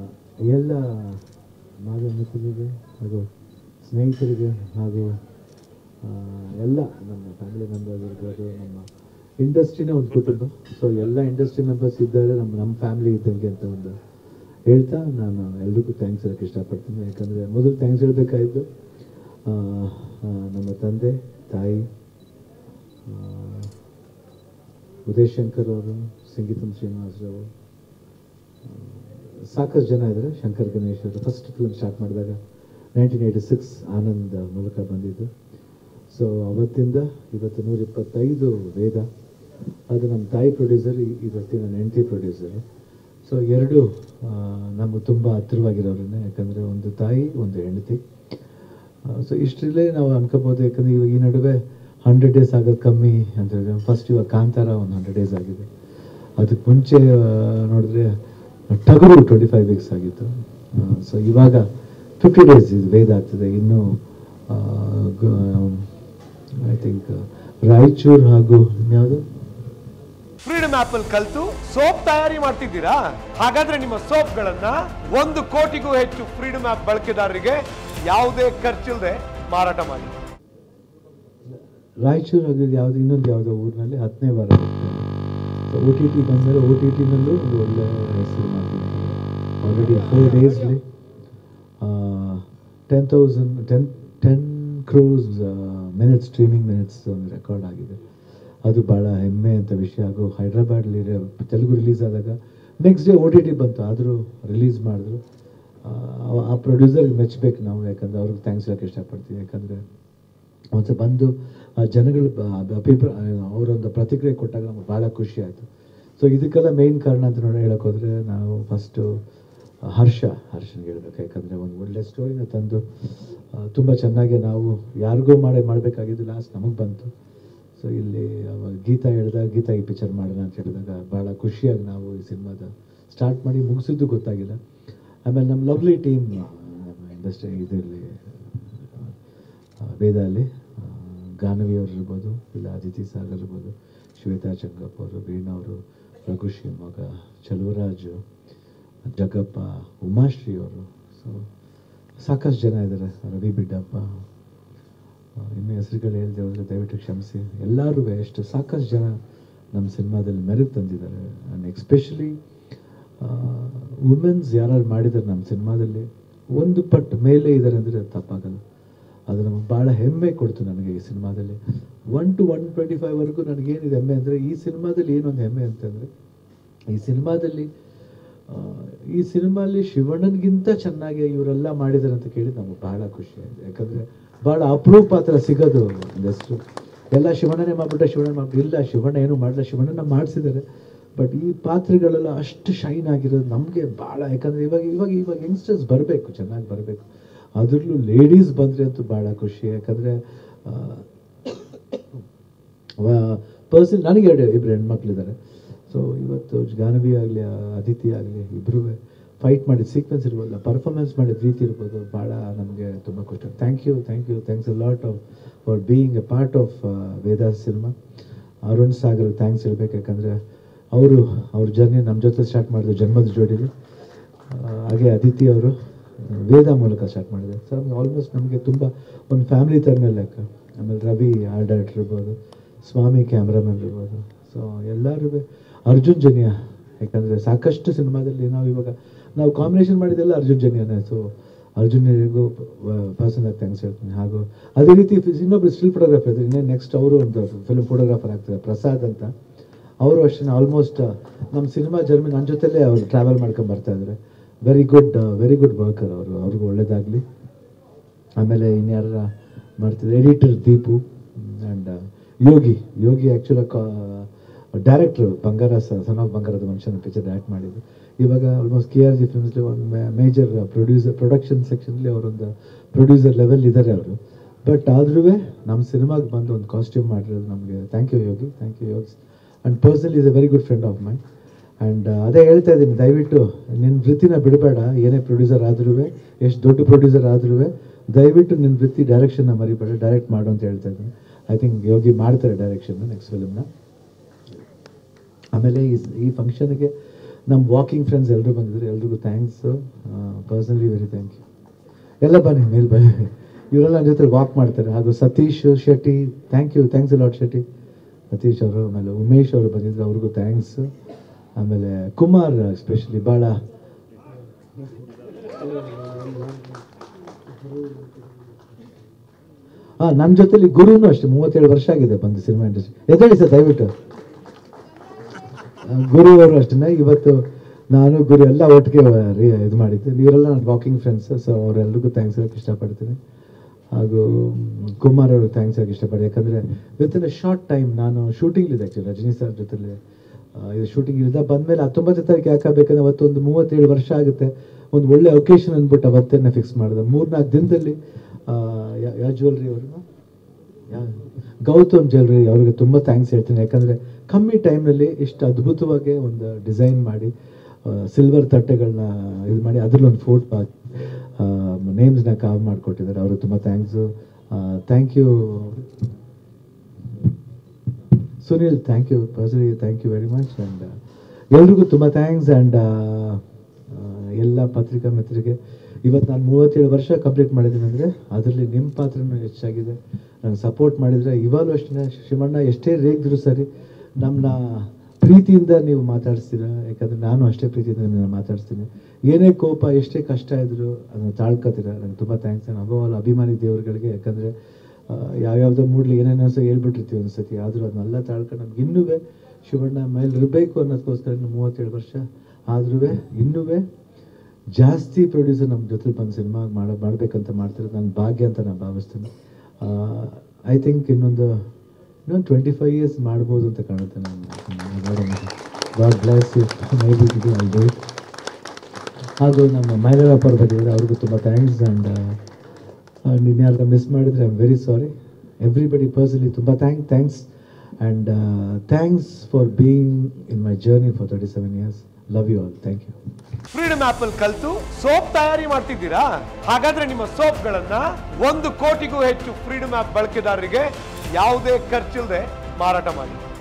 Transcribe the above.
ಎಲ್ಲ ಮಾಧ್ಯಮ ಮಿತ್ರರಿಗೆ ಹಾಗೂ ಸ್ನೇಹಿತರಿಗೆ ಹಾಗೂ ಆ, ಎಲ್ಲ ನಮ್ಮ ಫ್ಯಾಮಿಲಿ ಮೆಂಬರ್ಸ್ ಇರ್ಬೋದು ನಮ್ಮ ಇಂಡಸ್ಟ್ರಿನೇ ಒಂದು ಕುಟುಂಬ ಸೊ ಎಲ್ಲ ಇಂಡಸ್ಟ್ರಿ ಮೆಂಬರ್ಸ್ ಇದ್ದಾರೆ ನಮ್ಮ ನಮ್ಮ ಫ್ಯಾಮಿಲಿ ಇದ್ದಂಗೆ ಅಂತ ಒಂದು ಹೇಳ್ತಾ ನಾನು ಎಲ್ರಿಗೂ ಥ್ಯಾಂಕ್ಸ್ ಹೇಳಕ್ಕೆ ಇಷ್ಟಪಡ್ತೀನಿ ಯಾಕಂದರೆ ಮೊದಲು ಥ್ಯಾಂಕ್ಸ್ ಹೇಳಬೇಕಾಯಿತು ನಮ್ಮ ತಂದೆ ತಾಯಿ ಆ, ಉದಯ್ ಶಂಕರ್ ಅವರು ಸಂಗೀತಂ ಶ್ರೀನಿವಾಸರಾವು ಸಾಕಷ್ಟು ಜನ ಇದ್ದಾರೆ ಶಂಕರ್ ಗಣೇಶ್ ಅವರು ಫಸ್ಟ್ ಫಿಲ್ಮ್ ಸ್ಟಾರ್ಟ್ ಮಾಡಿದಾಗ ನೈನ್ಟೀನ್ ಏಯ್ಟಿ ಸಿಕ್ಸ್ ಆನಂದ್ ಮೂಲಕ ಬಂದಿದ್ದು ಸೊ ಅವತ್ತಿಂದ ಇವತ್ತು ನೂರ ಇಪ್ಪತ್ತೈದು ವೇದ ಅದು ನಮ್ಮ ತಾಯಿ ಪ್ರೊಡ್ಯೂಸರ್ ಇವತ್ತಿನ ನನ್ನ ಹೆಂಡತಿ ಪ್ರೊಡ್ಯೂಸರು ಸೊ ಎರಡು ನಮಗೆ ತುಂಬ ಹತ್ತಿರವಾಗಿರೋರನ್ನೇ ಯಾಕಂದರೆ ಒಂದು ತಾಯಿ ಒಂದು ಹೆಂಡತಿ ಸೊ ಇಷ್ಟರಲ್ಲೇ ನಾವು ಅನ್ಕೋಬೋದು ಯಾಕಂದರೆ ಇವಾಗ ಈ ನಡುವೆ ಹಂಡ್ರೆಡ್ ಡೇಸ್ ಆಗೋದು ಕಮ್ಮಿ ಅಂತ ಹೇಳಿದ್ರೆ ಫಸ್ಟ್ ಇವಾಗ ಕಾಂತಾರ ಒಂದು ಹಂಡ್ರೆಡ್ ಡೇಸ್ ಆಗಿದೆ ಅದಕ್ಕೆ ಮುಂಚೆ ಆ, ನೋಡಿದ್ರೆ ಟಗರು ಟ್ವೆಂಟಿ ಫೈವ್ ವೀಕ್ಸ್ ಆಗಿತ್ತು ಸೊ ಇವಾಗ ಫಿಫ್ಟಿ ಡೇಸ್ ಇದು ವೇದ ಆಗ್ತದೆ ಇನ್ನು ಐ ಥಿಂಕ್ ರಾಯಚೂರು ಹಾಗೂ ಇನ್ಯಾವುದು ಫ್ರೀಡಮ್ ಆಪ್ ಅಲ್ಲಿ ಕಲ್ತು ಸೋಪ್ ತಯಾರಿ ಮಾಡ್ತಿದ್ದೀರಾ ಹಾಗಾದ್ರೆ ನಿಮ್ಮ ಸೋಪ್ಗಳನ್ನ ಒಂದು ಕೋಟಿಗೂ ಹೆಚ್ಚು ಫ್ರೀಡಮ್ ಆಪ್ ಬಳಕೆದಾರರಿಗೆ ಯಾವುದೇ ಖರ್ಚಿಲ್ಲದೆ ಮಾರಾಟ ಮಾಡಿ ರಾಯಚೂರು ಆಗಿದ್ದು ಯಾವುದು ಇನ್ನೊಂದು ಯಾವುದೋ ಊರಿನಲ್ಲಿ ಹತ್ತನೇ ವಾರ ಸೊ ಓ ಟಿ ಟಿ ಬಂದಮೇಲೆ ಓ ಟಿ ಟಿನಲ್ಲೂ ಒಂದು ಒಳ್ಳೆ ಹೆಸರು ಮಾಡ್ತಿದ್ದೀನಿ ಆಲ್ರೆಡಿ ಫೋರ್ ಡೇಸ್ಲಿ ten thousand ten ten crores minutes streaming minutes ಒಂದು ರೆಕಾರ್ಡ್ ಆಗಿದೆ ಅದು ಭಾಳ ಹೆಮ್ಮೆ ಅಂತ ವಿಷಯ ಹಾಗೂ ಹೈದ್ರಾಬಾದಲ್ಲಿ ತೆಲುಗು ರಿಲೀಸ್ ಆದಾಗ next day O T T ಬಂತು ಆದರೂ ರಿಲೀಸ್ ಮಾಡಿದ್ರು ಆ- ಆ ಪ್ರೊಡ್ಯೂಸರ್ಗೆ ಮೆಚ್ಚಬೇಕು ನಾವು ಯಾಕಂದರೆ ಅವ್ರಿಗೆ ಥ್ಯಾಂಕ್ಸ್ ಹೇಳೋಕ್ಕೆ ಇಷ್ಟಪಡ್ತೀವಿ ಯಾಕಂದರೆ ಒಂದ್ಸಲ ಬಂದು ಆ ಜನಗಳು ಬ- ಅಭಿಪ್ರಾಯ ಅವರೊಂದು ಪ್ರತಿಕ್ರಿಯೆ ಕೊಟ್ಟಾಗ ನಮ್ಗೆ ಭಾಳ ಖುಷಿ ಆಯಿತು ಸೊ ಇದಕ್ಕೆಲ್ಲ ಮೇಯ್ನ್ ಕಾರಣ ಅಂತ ನೋಡಿ ಹೇಳಕ್ಕೆ ಹೋದರೆ ನಾವು ಫಸ್ಟು ಹರ್ಷ ಹರ್ಷನ್ಗೆ ಹೇಳ್ಬೇಕು ಯಾಕಂದರೆ ಒಂದು ಒಳ್ಳೆ ಸ್ಟೋರಿನ ತಂದು ತುಂಬ ಚೆನ್ನಾಗಿ ನಾವು ಯಾರಿಗೂ ಮಾಡೇ ಮಾಡಬೇಕಾಗಿದ್ದು ಲಾಸ್ಟ್ ನಮಗೆ ಬಂತು ಸೊ ಇಲ್ಲಿ ಅವಾಗ ಗೀತಾ ಹೇಳಿದಾಗ ಗೀತಾ ಈ ಪಿಕ್ಚರ್ ಮಾಡೋಣ ಅಂತ ಹೇಳಿದಾಗ ಭಾಳ ಖುಷಿಯಾಗಿ ನಾವು ಈ ಸಿನಿಮಾದ ಸ್ಟಾರ್ಟ್ ಮಾಡಿ ಮುಗಿಸಿದ್ದು ಗೊತ್ತಾಗಿಲ್ಲ ಆಮೇಲೆ ನಮ್ಮ ಲವ್ಲಿ ಟೀಮ್ ನಮ್ಮ ಇಂಡಸ್ಟ್ರಿ ಇದರಲ್ಲಿ ವೇದ ಅಲ್ಲಿ ಆ, ಗಾನವಿ ಅವರು ಇರ್ಬೋದು ಇಲ್ಲ ಅದಿತಿ ಸಾಗರ್ ಇರ್ಬೋದು ಶ್ವೇತಾ ಚಂಗಪ್ಪ ಅವರು ವೀಣಾ ಅವರು ರಘು ಶಿವಮೊಗ್ಗ ಚಲುವರಾಜು ಜಗಪ್ಪ ಉಮಾಶ್ರೀ ಅವರು ಸೊ ಸಾಕಷ್ಟು ಜನ ಇದ್ದಾರೆ ರವಿ ಬಿಡ್ಡಪ್ಪ ಆ, ಇನ್ನು ಹೆಸರುಗಳು ಹೇಳ್ದೆ ಹೋದರೆ ದಯವಿಟ್ಟು ಕ್ಷಮಿಸಿ ಎಲ್ಲರೂ ಎಷ್ಟು ಸಾಕಷ್ಟು ಜನ ನಮ್ಮ ಸಿನಿಮಾದಲ್ಲಿ ಮೆರುಗು ತಂದಿದ್ದಾರೆ ಆ್ಯಂಡ್ ಎಕ್ಸ್ಪೆಷಲಿ ವುಮೆನ್ಸ್ ಯಾರು ಮಾಡಿದ್ದಾರೆ ನಮ್ಮ ಸಿನಿಮಾದಲ್ಲಿ ಒಂದು ಪಟ್ಟು ಮೇಲೆ ಇದ್ದಾರೆ ಅಂದರೆ ತಪ್ಪಾಗಲ್ಲ ಅದು ನಮಗೆ ಭಾಳ ಹೆಮ್ಮೆ ಕೊಡ್ತು ನನಗೆ ಈ ಸಿನಿಮಾದಲ್ಲಿ ಒನ್ ಟು ಒನ್ ಟ್ವೆಂಟಿ ಫೈವ್ವರೆಗೂ ನನಗೇನಿದೆ ಹೆಮ್ಮೆ ಅಂದರೆ ಈ ಸಿನಿಮಾದಲ್ಲಿ ಏನೊಂದು ಹೆಮ್ಮೆ ಅಂತಂದರೆ ಈ ಸಿನಿಮಾದಲ್ಲಿ ಆ, ಈ ಸಿನಿಮಾಲಿ ಶಿವಣ್ಣನಿಗಿಂತ ಚೆನ್ನಾಗಿ ಇವರೆಲ್ಲ ಮಾಡಿದ್ದಾರೆ ಅಂತ ಕೇಳಿ ನಮಗೆ ಬಹಳ ಖುಷಿ ಆಯಿತು ಯಾಕಂದರೆ ಭಾಳ ಅಪರೂಪ ಆ ಥರ ಸಿಗೋದು ಒಂದಷ್ಟು ಎಲ್ಲ ಶಿವಣ್ಣನೇ ಮಾಡ್ಬಿಟ್ಟ ಶಿವಣ್ಣ ಮಾಡ್ಬಿಟ್ಟು ಇಲ್ಲ ಶಿವಣ್ಣ ಏನೂ ಮಾಡಲ್ಲ ಶಿವಣ್ಣನ ಮಾಡಿಸಿದ್ದಾರೆ ಬಟ್ ಈ ಪಾತ್ರಗಳೆಲ್ಲ ಅಷ್ಟು ಶೈನ್ ಆಗಿರೋದು ನಮಗೆ ಭಾಳ ಯಾಕಂದರೆ ಇವಾಗ ಇವಾಗ ಇವಾಗ ಯಂಗ್ಸ್ಟರ್ಸ್ ಬರಬೇಕು ಚೆನ್ನಾಗಿ ಬರಬೇಕು ಅದರಲ್ಲೂ ಲೇಡೀಸ್ ಬಂದರೆ ಅಂತೂ ಭಾಳ ಖುಷಿ ಯಾಕಂದರೆ ಪರ್ಸನ್ ನನಗೆ ಎರಡು ಇಬ್ಬರು ಹೆಣ್ಮಕ್ಳಿದ್ದಾರೆ ಸೊ ಇವತ್ತು ಜಾಹ್ನವಿ ಆಗಲಿ ಅದಿತಿ ಆಗಲಿ ಇಬ್ಬರೂ ಫೈಟ್ ಮಾಡಿದ ಸೀಕ್ವೆನ್ಸ್ ಇರ್ಬೋದಲ್ಲ ಪರ್ಫಾರ್ಮೆನ್ಸ್ ಮಾಡಿದ ರೀತಿ ಇರ್ಬೋದು ಭಾಳ ನಮಗೆ ತುಂಬ ಖುಷಿ thank you thank you thanks a lot of for being a part of Vedha's cinema Arun Sagar thanks ಹೇಳ್ಬೇಕು ಯಾಕಂದರೆ ಅವರು ಅವ್ರ ಜರ್ನಿ ನಮ್ಮ ಜೊತೆ ಸ್ಟಾರ್ಟ್ ಮಾಡಿದ್ರು ಜನ್ಮದ ಜೋಡಿಲಿ ಆ, ಹಾಗೆ ಅದಿತಿ ಅವರು ವೇದ ಮೂಲಕ ಸ್ಟಾರ್ಟ್ ಮಾಡಿದ್ದಾರೆ ಸೊ ನಮ್ಗೆ ಆಲ್ಮೋಸ್ಟ್ ನಮಗೆ ತುಂಬ ಒಂದು ಫ್ಯಾಮಿಲಿ ಥರನೇ ಲೆಕ್ಕ ಆಮೇಲೆ ರವಿ ಆರ್ಟ್ ಡೈರೆಕ್ಟರ್ ಇರ್ಬೋದು ಸ್ವಾಮಿ ಕ್ಯಾಮ್ರಾಮನ್ ಇರ್ಬೋದು ಸೊ ಎಲ್ಲರೂ ಅರ್ಜುನ್ ಜನ್ಯ ಯಾಕಂದರೆ ಸಾಕಷ್ಟು ಸಿನಿಮಾದಲ್ಲಿ ನಾವು ಇವಾಗ ನಾವು ಕಾಂಬಿನೇಷನ್ ಮಾಡಿದ್ದೆಲ್ಲ ಅರ್ಜುನ್ ಜನ್ಯನೇ ಸೊ ಅರ್ಜುನ್ಯರಿಗೂ ಪರ್ಸನಲ್ ಥ್ಯಾಂಕ್ಸ್ ಹೇಳ್ತೀನಿ ಹಾಗೂ ಅದೇ ರೀತಿ ಇನ್ನೊಬ್ರು ಸ್ಟಿಲ್ ಫೋಟೋಗ್ರಾಫರ್ ಇದ್ದಾರೆ ಇನ್ನೇ ನೆಕ್ಸ್ಟ್ ಅವರು ಒಂದು ಫಿಲ್ಮ್ ಫೋಟೋಗ್ರಾಫರ್ ಆಗ್ತಾರೆ ಪ್ರಸಾದ್ ಅಂತ ಅವರು ಅಷ್ಟೇ ಆಲ್ಮೋಸ್ಟ್ ನಮ್ಮ ಸಿನಿಮಾ ಜರ್ಮನಿ ನನ್ನ ಜೊತೆಲೇ ಅವರು ಟ್ರಾವೆಲ್ ಮಾಡ್ಕೊಂಡು ಬರ್ತಾ ಇದ್ದಾರೆ very good very good worker ಅವರು ಅವ್ರಿಗೂ ಒಳ್ಳೇದಾಗಲಿ ಆಮೇಲೆ ಇನ್ಯಾರ ಮಾಡ್ತಿದ್ದಾರೆ editor Deepu and Yogi Yogi actually director Bangara son of ಬಂಗಾರದ ಮನುಷ್ಯನ ಪಿಕ್ಚರ್ ಡೈರೆಕ್ಟ್ ಮಾಡಿದ್ದು ಇವಾಗ ಆಲ್ಮೋಸ್ಟ್ ಕೆ ಆರ್ ಜಿ ಫಿಲ್ಮ್ಸ್ಲಿ ಒಂದು ಮೇಜರ್ ಪ್ರೊಡ್ಯೂಸರ್ ಪ್ರೊಡಕ್ಷನ್ ಸೆಕ್ಷನ್ಲಿ ಅವರೊಂದು ಪ್ರೊಡ್ಯೂಸರ್ ಲೆವೆಲ್ ಇದ್ದಾರೆ ಅವರು ಬಟ್ ಆದ್ರೂ ನಮ್ಮ ಸಿನಿಮಾಗೆ ಬಂದು ಒಂದು ಕಾಸ್ಟ್ಯೂಮ್ ಮಾಡಿರೋದು ನಮಗೆ thank you Yogi thank you Yogi and personally is a very good friend of my and ಅದೇ ಹೇಳ್ತಾ ಇದ್ದೀನಿ ದಯವಿಟ್ಟು ನಿನ್ನ ವೃತ್ತಿನ ಬಿಡಬೇಡ ಏನೇ ಪ್ರೊಡ್ಯೂಸರ್ ಆದ್ರೂ ಎಷ್ಟು ದೊಡ್ಡ ಪ್ರೊಡ್ಯೂಸರ್ ಆದ್ರೂ ದಯವಿಟ್ಟು ನಿನ್ನ ವೃತ್ತಿ ಡೈರೆಕ್ಷನ್ನ ಮರಿಬೇಡ ಡೈರೆಕ್ಟ್ ಮಾಡು ಅಂತ ಹೇಳ್ತಾ ಇದ್ದೀನಿ ಐ ಥಿಂಕ್ ಯೋಗಿ ಮಾಡ್ತಾರೆ ಡೈರೆಕ್ಷನ್ ನೆಕ್ಸ್ಟ್ ಫಿಲ್ಮ್ನ ಆಮೇಲೆ ಈ ಈ ಫಂಕ್ಷನ್ಗೆ ನಮ್ಮ ವಾಕಿಂಗ್ ಫ್ರೆಂಡ್ಸ್ ಎಲ್ಲರೂ ಬಂದಿದ್ರು ಎಲ್ರಿಗೂ thanks personally very thank you ಎಲ್ಲ ಬನ್ನಿ ಮೇಲ್ ಬನ್ನಿ ಇವರೆಲ್ಲ ನನ್ನ ಜೊತೆ ವಾಕ್ ಮಾಡ್ತಾರೆ ಹಾಗೂ Satish Shetty thank you thanks lot Shetty Satish ಅವರು ಆಮೇಲೆ ಉಮೇಶ್ ಅವರು ಬಂದಿದ್ರು ಅವ್ರಿಗೂ ಥ್ಯಾಂಕ್ಸ್ ಆಮೇಲೆ ಕುಮಾರ್ ಎಸ್ಪೆಷಲಿ ಭಾಳ ಹಾಂ ನನ್ನ ಜೊತೆಲಿ ಗುರುನು ಅಷ್ಟೇ ಮೂವತ್ತೇಳು ವರ್ಷ ಆಗಿದೆ ಬಂದು ಸಿನಿಮಾ ಇಂಡಸ್ಟ್ರಿ ಎದ್ದೇಳಿ ಸರ್ ದಯವಿಟ್ಟು ಆ, ಗುರು ಅವರು ಅಷ್ಟೇ ಇವತ್ತು ನಾನು ಗುರು ಎಲ್ಲ ಒಟ್ಟಿಗೆ ರೀ ಇದು ಮಾಡಿದ್ದೆ ಇವರೆಲ್ಲ ನನ್ನ ವಾಕಿಂಗ್ ಫ್ರೆಂಡ್ಸ್ ಸೊ ಅವರೆಲ್ಲರಿಗೂ ಥ್ಯಾಂಕ್ಸ್ ಹೇಳಕ್ಕೆ ಇಷ್ಟಪಡ್ತೀನಿ ಹಾಗೂ ಕುಮಾರ್ ಅವರು ಥ್ಯಾಂಕ್ಸ್ ಹೇಳಕ್ಕೆ ಇಷ್ಟಪಡ್ತೀನಿ ಯಾಕಂದರೆ with in a short time ನಾನು ಶೂಟಿಂಗ್ಲಿದ್ದೆ ಆ್ಯಕ್ಚುಲಿ ರಜನಿ ಸರ್ ಜೊತೆಲಿ ಆ, ಇದು ಶೂಟಿಂಗ್ ಇದ್ದ ಬಂದಮೇಲೆ ಹತ್ತೊಂಬತ್ತನೇ ತಾರೀಕು ಯಾಕೆ ಆಗ್ಬೇಕಂದ್ರೆ ಅವತ್ತೊಂದು ಮೂವತ್ತೇಳು ವರ್ಷ ಆಗುತ್ತೆ ಒಂದು ಒಳ್ಳೆ ಒಕೇಶನ್ ಅಂದ್ಬಿಟ್ಟು ಅವತ್ತೇನೆ ಫಿಕ್ಸ್ ಮಾಡಿದೆ ಮೂರ್ನಾಲ್ಕು ದಿನದಲ್ಲಿ ಆ, ಯಾ- ಯಾವ ಜ್ಯುವೆಲ್ರಿ ಅವ್ರನ್ನ ಯಾ- ಗೌತಮ್ ಜ್ಯುವೆಲ್ರಿ ಅವ್ರಿಗೆ ತುಂಬ ಥ್ಯಾಂಕ್ಸ್ ಹೇಳ್ತೀನಿ ಯಾಕಂದರೆ ಕಮ್ಮಿ ಟೈಮ್ನಲ್ಲಿ ಇಷ್ಟು ಅದ್ಭುತವಾಗಿ ಒಂದು ಡಿಸೈನ್ ಮಾಡಿ ಸಿಲ್ವರ್ ತಟ್ಟೆಗಳನ್ನ ಇದು ಮಾಡಿ ಅದ್ರಲ್ಲಿ ಒಂದು ಫೋಟೋ ಹಾಕಿ ನೇಮ್ಸ್ನ ಕಾವ್ ಮಾಡಿಕೊಟ್ಟಿದ್ದಾರೆ ಅವ್ರಿಗೆ ತುಂಬ thanks thank you Sunil thank you personally thank you very much and ಎಲ್ರಿಗೂ ತುಂಬ ಥ್ಯಾಂಕ್ಸ್ ಆ್ಯಂಡ್ ಎಲ್ಲ ಪತ್ರಿಕಾ ಮಿತ್ರರಿಗೆ ಇವತ್ತು ನಾನು ಮೂವತ್ತೇಳು ವರ್ಷ ಕಂಪ್ಲೀಟ್ ಮಾಡಿದ್ದೀನಿ ಅಂದರೆ ಅದರಲ್ಲಿ ನಿಮ್ಮ ಪಾತ್ರನೂ ಹೆಚ್ಚಾಗಿದೆ ನಂಗೆ ಸಪೋರ್ಟ್ ಮಾಡಿದರೆ ಇವಾಗಲೂ ಅಷ್ಟೇ ಶಿವಣ್ಣ ಎಷ್ಟೇ ರೇಗಿದ್ರು ಸರಿ ನಮ್ಮನ್ನ ಪ್ರೀತಿಯಿಂದ ನೀವು ಮಾತಾಡಿಸ್ತೀರ ಯಾಕಂದರೆ ನಾನು ಅಷ್ಟೇ ಪ್ರೀತಿಯಿಂದ ನಿಮ್ಮನ್ನ ಮಾತಾಡಿಸ್ತೀನಿ ಏನೇ ಕೋಪ ಎಷ್ಟೇ ಕಷ್ಟ ಇದ್ದರೂ ಅದನ್ನು ತಾಳ್ಕೊತೀರ ನಂಗೆ ತುಂಬ ಥ್ಯಾಂಕ್ಸ್ ನಾನು ಅಭವಲ್ಲ ಅಭಿಮಾನಿ ದೇವರುಗಳಿಗೆ ಯಾಕಂದರೆ ಯಾವ್ಯಾವುದೋ ಮೂಡ್ಲಿ ಏನೇನೋ ಸಹ ಹೇಳ್ಬಿಟ್ಟಿರ್ತೀವಿ ಒಂದ್ಸತಿ ಆದರೂ ಅದನ್ನೆಲ್ಲ ತಾಳ್ಕೊಂಡು ನಮ್ಗೆ ಇನ್ನೂ ಶಿವಣ್ಣ ಮೇಲೆ ಇರಬೇಕು ಅನ್ನೋದಕ್ಕೋಸ್ಕರ ಇನ್ನು ಮೂವತ್ತೇಳು ವರ್ಷ ಆದ್ರೂ ಇನ್ನೂ ಜಾಸ್ತಿ ಪ್ರೊಡ್ಯೂಸರ್ ನಮ್ಮ ಜೊತೆ ಬಂದು ಸಿನಿಮಾ ಮಾಡ ಮಾಡಬೇಕಂತ ಮಾಡ್ತಿರೋದು ನನ್ನ ಭಾಗ್ಯ ಅಂತ ನಾನು ಭಾವಿಸ್ತೀನಿ ಐ ಥಿಂಕ್ ಇನ್ನೊಂದು ಇನ್ನೊಂದು ಟ್ವೆಂಟಿ ಫೈವ್ ಇಯರ್ಸ್ ಮಾಡ್ಬೋದು ಅಂತ ಕಾಣುತ್ತೆ ನಾನು ನೋಡೋಣ God bless you my be to I do ಹಾಗೂ ನಮ್ಮ ಮೈಲರಪ್ಪ ಅವ್ರು ಬಂದಿದ್ದಾರೆ ಅವ್ರಿಗೂ ತುಂಬ ಥ್ಯಾಂಕ್ಸ್ ಆ್ಯಂಡ್ ನೀನು ಯಾರು ಮಿಸ್ ಮಾಡಿದರೆ I am very sorry everybody personally ತುಂಬ thank thanks and thanks for being in my journey for thirty seven years love you all thank you freedom ಆಪ್ ಅಲ್ಲಿ ಕಲ್ತು ಸೋಪ್ ತಯಾರಿ ಮಾಡ್ತಿದ್ದೀರಾ ಹಾಗಾದ್ರೆ ನಿಮ್ಮ ಸೋಪ್ಗಳನ್ನ ಒಂದು ಕೋಟಿಗೂ ಹೆಚ್ಚು ಫ್ರೀಡಮ್ ಆಪ್ ಬಳಕೆದಾರರಿಗೆ ಯಾವುದೇ ಖರ್ಚಿಲ್ಲದೆ ಮಾರಾಟ ಮಾಡಿ